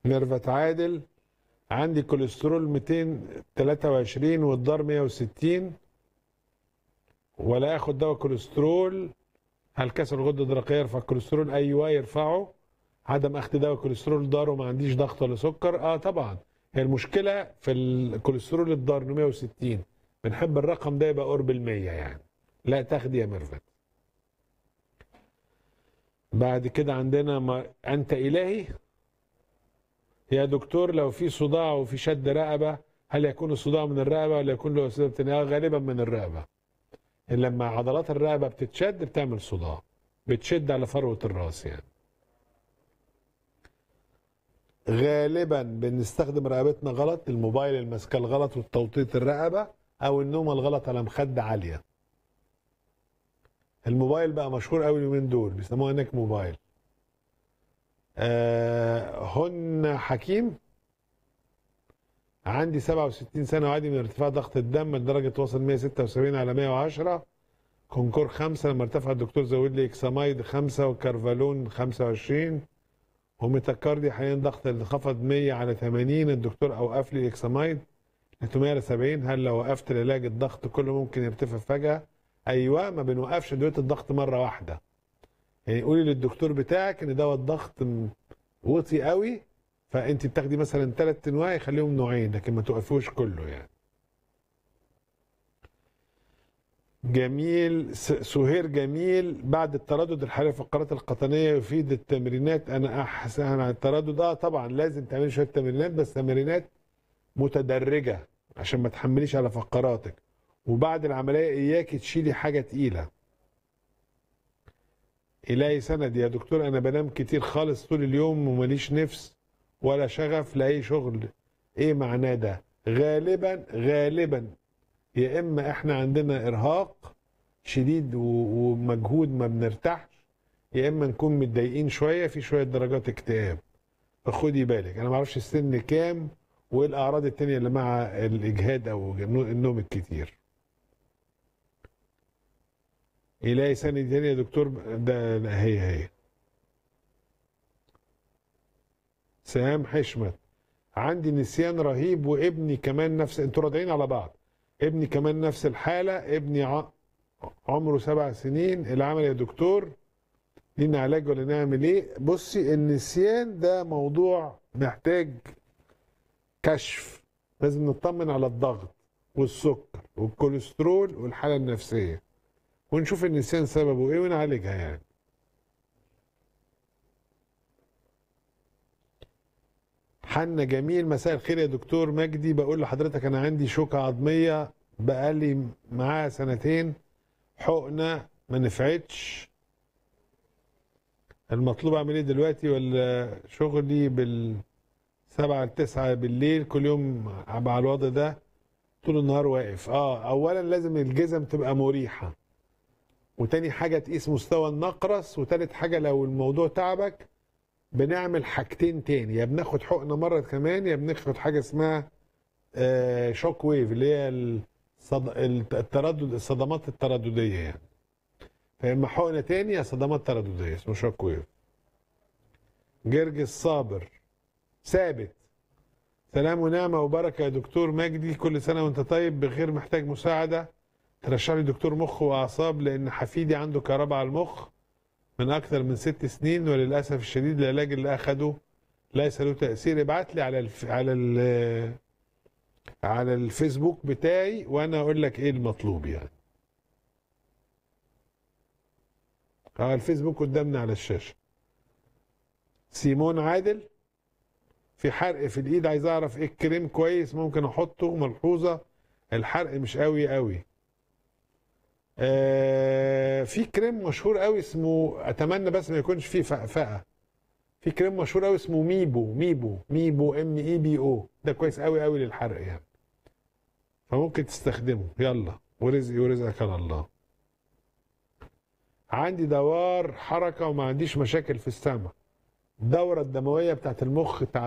ميرفت عادل عندي كوليسترول 223 والضار 160 ولا اخد دواء كوليسترول هل كسر الغده الدرقيه يرفع الكوليسترول ايوه يرفعه عدم اخذ دواء كوليسترول ضار وما عنديش ضغط ولا سكر اه طبعا هي المشكله في الكوليسترول الضار 160 بنحب الرقم ده يبقى قرب ال 100 يعني لا تاخدي يا ميرفت بعد كده عندنا ما انت الهي يا دكتور لو في صداع وفي شد رقبه هل يكون الصداع من الرقبه ولا يكون له اسباب تانية؟ آه، غالبا من الرقبه لما عضلات الرقبه بتتشد بتعمل صداع بتشد على فروه الراس يعني غالبا بنستخدم رقبتنا غلط الموبايل المسكه الغلط والتوطيط الرقبه او النوم الغلط على مخده عاليه الموبايل بقى مشهور قوي اليومين دول بيسموها هناك موبايل آه هن حكيم عندي 67 سنة وعادي من ارتفاع ضغط الدم لدرجة وصل 176 على 110 كونكور 5 لما ارتفع الدكتور زود لي اكسامايد 5 وكارفالون 25 وميتاكاردي حاليا ضغط انخفض 100 على 80 الدكتور اوقف لي الاكسامايد 370 هل لو وقفت العلاج الضغط كله ممكن يرتفع فجأة؟ ايوه ما بنوقفش ادويه الضغط مره واحده يعني قولي للدكتور بتاعك ان دواء الضغط م- وطي قوي فانت بتاخدي مثلا ثلاث انواع يخليهم نوعين لكن ما توقفوش كله يعني جميل س- سهير جميل بعد التردد الحراري في الفقرات القطنيه يفيد التمرينات انا احسن عن التردد اه طبعا لازم تعملي شويه تمرينات بس تمرينات متدرجه عشان ما تحمليش على فقراتك وبعد العمليه اياكي تشيلي حاجه تقيله إلهي سند يا دكتور أنا بنام كتير خالص طول اليوم وماليش نفس ولا شغف لأي شغل إيه معناه ده؟ غالبا غالبا يا إما إحنا عندنا إرهاق شديد و- ومجهود ما بنرتاحش يا إما نكون متضايقين شوية في شوية درجات اكتئاب فخدي بالك أنا معرفش السن كام وإيه الأعراض التانية اللي مع الإجهاد أو النوم الكتير إلهي سنة تاني يا دكتور ده لا هي هي سهام حشمت عندي نسيان رهيب وابني كمان نفس انتوا راضعين على بعض ابني كمان نفس الحالة ابني ع... عمره سبع سنين العمل يا دكتور لينا علاج ولا نعمل ايه بصي النسيان ده موضوع محتاج كشف لازم نطمن على الضغط والسكر والكوليسترول والحالة النفسية ونشوف النسيان سببه ايه ونعالجها يعني حنا جميل مساء الخير يا دكتور مجدي بقول لحضرتك انا عندي شوكة عظمية بقالي معاها سنتين حقنة ما نفعتش المطلوب اعمل ايه دلوقتي ولا شغلي بال سبعة لتسعة بالليل كل يوم ابقى على الوضع ده طول النهار واقف اه اولا لازم الجزم تبقى مريحه وتاني حاجة تقيس مستوى النقرس وتالت حاجة لو الموضوع تعبك بنعمل حاجتين تاني يا بناخد حقنة مرة كمان يا بناخد حاجة اسمها آه، شوك ويف اللي هي الصد... التردد الصدمات الترددية يعني فإما حقنة تاني يا صدمات ترددية اسمه شوك ويف جرجس صابر ثابت سلام ونعمة وبركة يا دكتور مجدي كل سنة وانت طيب بخير محتاج مساعدة ترشح لي دكتور مخ واعصاب لان حفيدي عنده كهرباء على المخ من اكثر من ست سنين وللاسف الشديد العلاج اللي اخده ليس له تاثير ابعت لي على الف... على ال... على الفيسبوك بتاعي وانا اقول لك ايه المطلوب يعني اه الفيسبوك قدامنا على الشاشه سيمون عادل في حرق في الايد عايز اعرف ايه الكريم كويس ممكن احطه ملحوظه الحرق مش قوي قوي آه، في كريم مشهور قوي اسمه اتمنى بس ما يكونش فيه فقفقه في كريم مشهور قوي اسمه ميبو ميبو ميبو ام اي بي او ده كويس قوي قوي للحرق يعني فممكن تستخدمه يلا ورزقي ورزقك على الله عندي دوار حركه وما عنديش مشاكل في السمع الدوره الدمويه بتاعت المخ